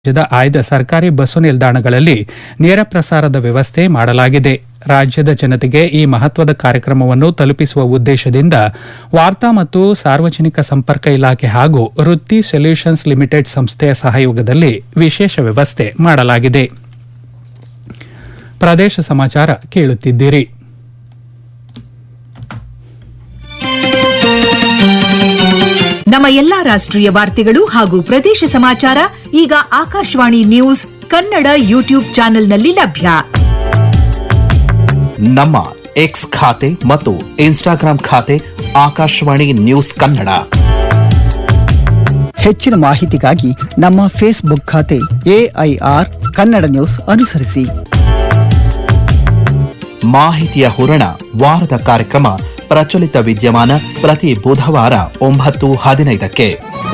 ರಾಜ್ಯದ ಆಯ್ದ ಸರ್ಕಾರಿ ಬಸ್ಸು ನಿಲ್ದಾಣಗಳಲ್ಲಿ ನೇರ ಪ್ರಸಾರದ ವ್ಯವಸ್ಥೆ ಮಾಡಲಾಗಿದೆ ರಾಜ್ಯದ ಜನತೆಗೆ ಈ ಮಹತ್ವದ ಕಾರ್ಯಕ್ರಮವನ್ನು ತಲುಪಿಸುವ ಉದ್ದೇಶದಿಂದ ವಾರ್ತಾ ಮತ್ತು ಸಾರ್ವಜನಿಕ ಸಂಪರ್ಕ ಇಲಾಖೆ ಹಾಗೂ ವೃತ್ತಿ ಸೊಲ್ಯೂಷನ್ಸ್ ಲಿಮಿಟೆಡ್ ಸಂಸ್ಥೆಯ ಸಹಯೋಗದಲ್ಲಿ ವಿಶೇಷ ವ್ಯವಸ್ಥೆ ಮಾಡಲಾಗಿದೆ ಪ್ರದೇಶ ಸಮಾಚಾರ ಕೇಳುತ್ತಿದ್ದೀರಿ ನಮ್ಮ ಎಲ್ಲಾ ರಾಷ್ಟ್ರೀಯ ವಾರ್ತೆಗಳು ಹಾಗೂ ಪ್ರದೇಶ ಸಮಾಚಾರ ಈಗ ಆಕಾಶವಾಣಿ ನ್ಯೂಸ್ ಕನ್ನಡ ಯೂಟ್ಯೂಬ್ ಚಾನೆಲ್ನಲ್ಲಿ ಲಭ್ಯ ನಮ್ಮ ಎಕ್ಸ್ ಖಾತೆ ಮತ್ತು ಇನ್ಸ್ಟಾಗ್ರಾಂ ಖಾತೆ ಆಕಾಶವಾಣಿ ನ್ಯೂಸ್ ಕನ್ನಡ ಹೆಚ್ಚಿನ ಮಾಹಿತಿಗಾಗಿ ನಮ್ಮ ಫೇಸ್ಬುಕ್ ಖಾತೆ ಎಐಆರ್ ಕನ್ನಡ ನ್ಯೂಸ್ ಅನುಸರಿಸಿ ಮಾಹಿತಿಯ ಹೂರಣ ವಾರದ ಕಾರ್ಯಕ್ರಮ ಪ್ರಚಲಿತ ವಿದ್ಯಮಾನ ಪ್ರತಿ ಬುಧವಾರ ಒಂಬತ್ತು ಹದಿನೈದಕ್ಕೆ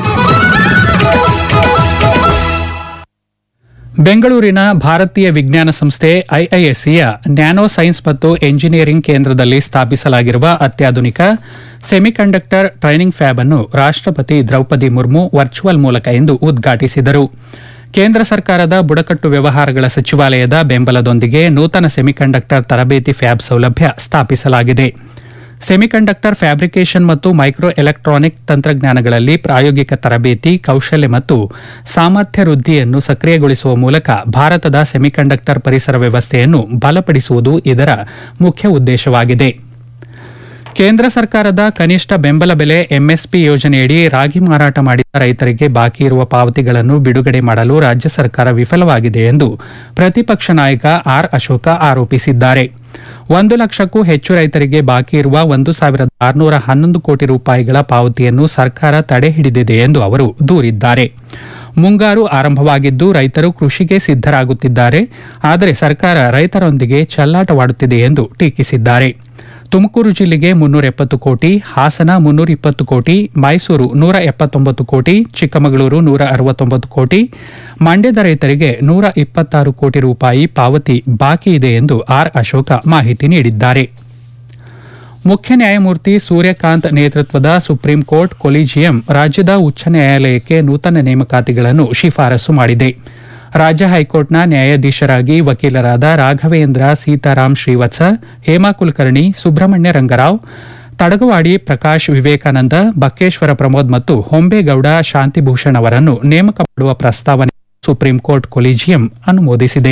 ಬೆಂಗಳೂರಿನ ಭಾರತೀಯ ವಿಜ್ಞಾನ ಸಂಸ್ಥೆ ಐಐಎಸ್ಸಿಯ ನ್ಯಾನೋ ಸೈನ್ಸ್ ಮತ್ತು ಎಂಜಿನಿಯರಿಂಗ್ ಕೇಂದ್ರದಲ್ಲಿ ಸ್ಥಾಪಿಸಲಾಗಿರುವ ಅತ್ಯಾಧುನಿಕ ಸೆಮಿಕಂಡಕ್ಟರ್ ಟ್ರೈನಿಂಗ್ ಫ್ಯಾಬ್ ಅನ್ನು ರಾಷ್ಟಪತಿ ದ್ರೌಪದಿ ಮುರ್ಮು ವರ್ಚುವಲ್ ಮೂಲಕ ಇಂದು ಉದ್ಘಾಟಿಸಿದರು ಕೇಂದ್ರ ಸರ್ಕಾರದ ಬುಡಕಟ್ಟು ವ್ಯವಹಾರಗಳ ಸಚಿವಾಲಯದ ಬೆಂಬಲದೊಂದಿಗೆ ನೂತನ ಸೆಮಿಕಂಡಕ್ಟರ್ ತರಬೇತಿ ಫ್ಯಾಬ್ ಸೌಲಭ್ಯ ಸ್ಥಾಪಿಸಲಾಗಿದೆ ಸೆಮಿಕಂಡಕ್ಟರ್ ಫ್ಯಾಬ್ರಿಕೇಷನ್ ಮತ್ತು ಮೈಕ್ರೋ ಎಲೆಕ್ಟ್ರಾನಿಕ್ ತಂತ್ರಜ್ಞಾನಗಳಲ್ಲಿ ಪ್ರಾಯೋಗಿಕ ತರಬೇತಿ ಕೌಶಲ್ಯ ಮತ್ತು ಸಾಮರ್ಥ್ಯ ವೃದ್ಧಿಯನ್ನು ಸಕ್ರಿಯಗೊಳಿಸುವ ಮೂಲಕ ಭಾರತದ ಸೆಮಿಕಂಡಕ್ಟರ್ ಪರಿಸರ ವ್ಯವಸ್ಥೆಯನ್ನು ಬಲಪಡಿಸುವುದು ಇದರ ಮುಖ್ಯ ಉದ್ದೇಶವಾಗಿದೆ ಕೇಂದ್ರ ಸರ್ಕಾರದ ಕನಿಷ್ಠ ಬೆಂಬಲ ಬೆಲೆ ಎಂಎಸ್ಪಿ ಯೋಜನೆಯಡಿ ರಾಗಿ ಮಾರಾಟ ಮಾಡಿದ ರೈತರಿಗೆ ಬಾಕಿ ಇರುವ ಪಾವತಿಗಳನ್ನು ಬಿಡುಗಡೆ ಮಾಡಲು ರಾಜ್ಯ ಸರ್ಕಾರ ವಿಫಲವಾಗಿದೆ ಎಂದು ಪ್ರತಿಪಕ್ಷ ನಾಯಕ ಆರ್ ಅಶೋಕ ಆರೋಪಿಸಿದ್ದಾರೆ ಒಂದು ಲಕ್ಷಕ್ಕೂ ಹೆಚ್ಚು ರೈತರಿಗೆ ಬಾಕಿ ಇರುವ ಒಂದು ಸಾವಿರದ ಆರುನೂರ ಹನ್ನೊಂದು ಕೋಟಿ ರೂಪಾಯಿಗಳ ಪಾವತಿಯನ್ನು ಸರ್ಕಾರ ತಡೆ ಹಿಡಿದಿದೆ ಎಂದು ಅವರು ದೂರಿದ್ದಾರೆ ಮುಂಗಾರು ಆರಂಭವಾಗಿದ್ದು ರೈತರು ಕೃಷಿಗೆ ಸಿದ್ದರಾಗುತ್ತಿದ್ದಾರೆ ಆದರೆ ಸರ್ಕಾರ ರೈತರೊಂದಿಗೆ ಚೆಲ್ಲಾಟವಾಡುತ್ತಿದೆ ಎಂದು ಟೀಕಿಸಿದ್ದಾರೆ ತುಮಕೂರು ಜಿಲ್ಲೆಗೆ ಮುನ್ನೂರ ಎಪ್ಪತ್ತು ಕೋಟಿ ಹಾಸನ ಮುನ್ನೂರ ಇಪ್ಪತ್ತು ಕೋಟಿ ಮೈಸೂರು ನೂರ ಎಪ್ಪತ್ತೊಂಬತ್ತು ಕೋಟಿ ಚಿಕ್ಕಮಗಳೂರು ನೂರ ಅರವತ್ತೊಂಬತ್ತು ಕೋಟಿ ಮಂಡ್ಯದ ರೈತರಿಗೆ ನೂರ ಇಪ್ಪತ್ತಾರು ಕೋಟಿ ರೂಪಾಯಿ ಪಾವತಿ ಬಾಕಿ ಇದೆ ಎಂದು ಆರ್ ಅಶೋಕ ಮಾಹಿತಿ ನೀಡಿದ್ದಾರೆ ಮುಖ್ಯ ನ್ಯಾಯಮೂರ್ತಿ ಸೂರ್ಯಕಾಂತ್ ನೇತೃತ್ವದ ಸುಪ್ರೀಂ ಕೋರ್ಟ್ ಕೊಲಿಜಿಯಂ ರಾಜ್ಯದ ಉಚ್ಚ ನ್ಯಾಯಾಲಯಕ್ಕೆ ನೂತನ ನೇಮಕಾತಿಗಳನ್ನು ಶಿಫಾರಸು ಮಾಡಿದೆ ರಾಜ್ಯ ಹೈಕೋರ್ಟ್ನ ನ್ಯಾಯಾಧೀಶರಾಗಿ ವಕೀಲರಾದ ರಾಘವೇಂದ್ರ ಸೀತಾರಾಮ್ ಶ್ರೀವತ್ಸ ಹೇಮಾ ಕುಲಕರ್ಣಿ ಸುಬ್ರಹ್ಮಣ್ಯ ರಂಗರಾವ್ ತಡಗವಾಡಿ ಪ್ರಕಾಶ್ ವಿವೇಕಾನಂದ ಬಕ್ಕೇಶ್ವರ ಪ್ರಮೋದ್ ಮತ್ತು ಹೊಂಬೇಗೌಡ ಶಾಂತಿಭೂಷಣ್ ಅವರನ್ನು ನೇಮಕ ಮಾಡುವ ಪ್ರಸ್ತಾವನೆ ಸುಪ್ರೀಂ ಕೋರ್ಟ್ ಕೊಲಿಜಿಯಂ ಅನುಮೋದಿಸಿದೆ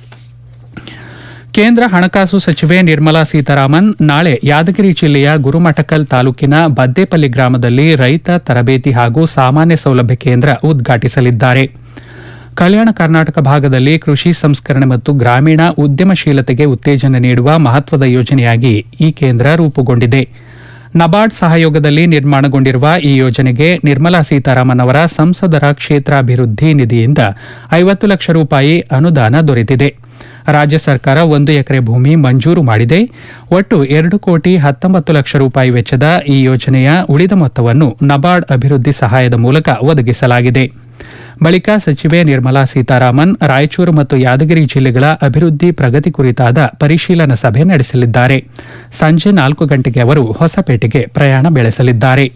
ಕೇಂದ್ರ ಹಣಕಾಸು ಸಚಿವೆ ನಿರ್ಮಲಾ ಸೀತಾರಾಮನ್ ನಾಳೆ ಯಾದಗಿರಿ ಜಿಲ್ಲೆಯ ಗುರುಮಠಕಲ್ ತಾಲೂಕಿನ ಬದ್ದೇಪಲ್ಲಿ ಗ್ರಾಮದಲ್ಲಿ ರೈತ ತರಬೇತಿ ಹಾಗೂ ಸಾಮಾನ್ಯ ಸೌಲಭ್ಯ ಕೇಂದ್ರ ಉದ್ಘಾಟಿಸಲಿದ್ದಾರೆ ಕಲ್ಯಾಣ ಕರ್ನಾಟಕ ಭಾಗದಲ್ಲಿ ಕೃಷಿ ಸಂಸ್ಕರಣೆ ಮತ್ತು ಗ್ರಾಮೀಣ ಉದ್ಯಮಶೀಲತೆಗೆ ಉತ್ತೇಜನ ನೀಡುವ ಮಹತ್ವದ ಯೋಜನೆಯಾಗಿ ಈ ಕೇಂದ್ರ ರೂಪುಗೊಂಡಿದೆ ನಬಾರ್ಡ್ ಸಹಯೋಗದಲ್ಲಿ ನಿರ್ಮಾಣಗೊಂಡಿರುವ ಈ ಯೋಜನೆಗೆ ನಿರ್ಮಲಾ ಸೀತಾರಾಮನ್ ಅವರ ಸಂಸದರ ಕ್ಷೇತ್ರಾಭಿವೃದ್ಧಿ ನಿಧಿಯಿಂದ ಐವತ್ತು ಲಕ್ಷ ರೂಪಾಯಿ ಅನುದಾನ ದೊರೆತಿದೆ ರಾಜ್ಯ ಸರ್ಕಾರ ಒಂದು ಎಕರೆ ಭೂಮಿ ಮಂಜೂರು ಮಾಡಿದೆ ಒಟ್ಟು ಎರಡು ಕೋಟಿ ಹತ್ತೊಂಬತ್ತು ಲಕ್ಷ ರೂಪಾಯಿ ವೆಚ್ಚದ ಈ ಯೋಜನೆಯ ಉಳಿದ ಮೊತ್ತವನ್ನು ನಬಾರ್ಡ್ ಅಭಿವೃದ್ಧಿ ಸಹಾಯದ ಮೂಲಕ ಒದಗಿಸಲಾಗಿದೆ ಬಳಿಕ ಸಚಿವೆ ನಿರ್ಮಲಾ ಸೀತಾರಾಮನ್ ರಾಯಚೂರು ಮತ್ತು ಯಾದಗಿರಿ ಜಿಲ್ಲೆಗಳ ಅಭಿವೃದ್ಧಿ ಪ್ರಗತಿ ಕುರಿತಾದ ಪರಿಶೀಲನಾ ಸಭೆ ನಡೆಸಲಿದ್ದಾರೆ ಸಂಜೆ ನಾಲ್ಕು ಗಂಟೆಗೆ ಅವರು ಹೊಸಪೇಟೆಗೆ ಪ್ರಯಾಣ ಬೆಳೆಸಲಿದ್ದಾರೆ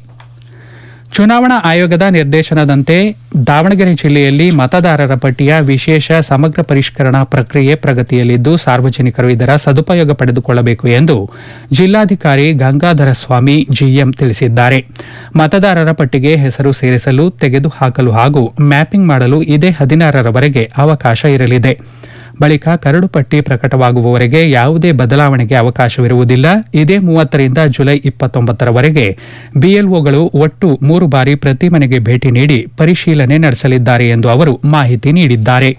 ಚುನಾವಣಾ ಆಯೋಗದ ನಿರ್ದೇಶನದಂತೆ ದಾವಣಗೆರೆ ಜಿಲ್ಲೆಯಲ್ಲಿ ಮತದಾರರ ಪಟ್ಟಿಯ ವಿಶೇಷ ಸಮಗ್ರ ಪರಿಷ್ಕರಣಾ ಪ್ರಕ್ರಿಯೆ ಪ್ರಗತಿಯಲ್ಲಿದ್ದು ಸಾರ್ವಜನಿಕರು ಇದರ ಸದುಪಯೋಗ ಪಡೆದುಕೊಳ್ಳಬೇಕು ಎಂದು ಜಿಲ್ಲಾಧಿಕಾರಿ ಗಂಗಾಧರ ಸ್ವಾಮಿ ಜಿಎಂ ತಿಳಿಸಿದ್ದಾರೆ ಮತದಾರರ ಪಟ್ಟಿಗೆ ಹೆಸರು ಸೇರಿಸಲು ತೆಗೆದುಹಾಕಲು ಹಾಗೂ ಮ್ಯಾಪಿಂಗ್ ಮಾಡಲು ಇದೇ ಹದಿನಾರರವರೆಗೆ ಅವಕಾಶ ಇರಲಿದೆ ಬಳಿಕ ಕರಡು ಪಟ್ಟಿ ಪ್ರಕಟವಾಗುವವರೆಗೆ ಯಾವುದೇ ಬದಲಾವಣೆಗೆ ಅವಕಾಶವಿರುವುದಿಲ್ಲ ಇದೇ ಮೂವತ್ತರಿಂದ ಜುಲೈ ಇಪ್ಪತ್ತೊಂಬತ್ತರವರೆಗೆ ಬಿಎಲ್ಒಗಳು ಒಟ್ಟು ಮೂರು ಬಾರಿ ಪ್ರತಿ ಮನೆಗೆ ಭೇಟಿ ನೀಡಿ ಪರಿಶೀಲನೆ ನಡೆಸಲಿದ್ದಾರೆ ಎಂದು ಅವರು ಮಾಹಿತಿ ನೀಡಿದ್ದಾರೆ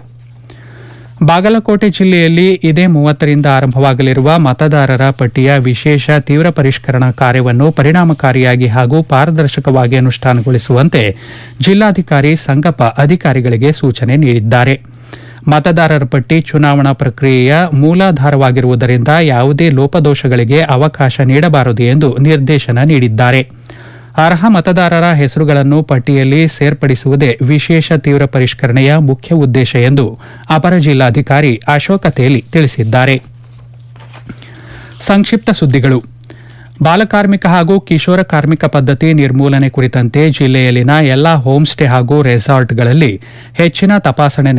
ಬಾಗಲಕೋಟೆ ಜಿಲ್ಲೆಯಲ್ಲಿ ಇದೇ ಮೂವತ್ತರಿಂದ ಆರಂಭವಾಗಲಿರುವ ಮತದಾರರ ಪಟ್ಟಿಯ ವಿಶೇಷ ತೀವ್ರ ಪರಿಷ್ಕರಣಾ ಕಾರ್ಯವನ್ನು ಪರಿಣಾಮಕಾರಿಯಾಗಿ ಹಾಗೂ ಪಾರದರ್ಶಕವಾಗಿ ಅನುಷ್ಠಾನಗೊಳಿಸುವಂತೆ ಜಿಲ್ಲಾಧಿಕಾರಿ ಸಂಗಪ್ಪ ಅಧಿಕಾರಿಗಳಿಗೆ ಸೂಚನೆ ನೀಡಿದ್ದಾರೆ ಮತದಾರರ ಪಟ್ಟಿ ಚುನಾವಣಾ ಪ್ರಕ್ರಿಯೆಯ ಮೂಲಾಧಾರವಾಗಿರುವುದರಿಂದ ಯಾವುದೇ ಲೋಪದೋಷಗಳಿಗೆ ಅವಕಾಶ ನೀಡಬಾರದು ಎಂದು ನಿರ್ದೇಶನ ನೀಡಿದ್ದಾರೆ ಅರ್ಹ ಮತದಾರರ ಹೆಸರುಗಳನ್ನು ಪಟ್ಟಿಯಲ್ಲಿ ಸೇರ್ಪಡಿಸುವುದೇ ವಿಶೇಷ ತೀವ್ರ ಪರಿಷ್ಕರಣೆಯ ಮುಖ್ಯ ಉದ್ದೇಶ ಎಂದು ಅಪರ ಜಿಲ್ಲಾಧಿಕಾರಿ ಅಶೋಕ ತೇಲಿ ತಿಳಿಸಿದ್ದಾರೆ ಸಂಕ್ಷಿಪ್ತ ಸುದ್ದಿಗಳು ಬಾಲಕಾರ್ಮಿಕ ಹಾಗೂ ಕಿಶೋರ ಕಾರ್ಮಿಕ ಪದ್ಧತಿ ನಿರ್ಮೂಲನೆ ಕುರಿತಂತೆ ಜಿಲ್ಲೆಯಲ್ಲಿನ ಎಲ್ಲಾ ಹೋಂ ಸ್ಟೇ ಹಾಗೂ ರೆಸಾರ್ಟ್ಗಳಲ್ಲಿ ಹೆಚ್ಚಿನ ತಪಾಸಣೆ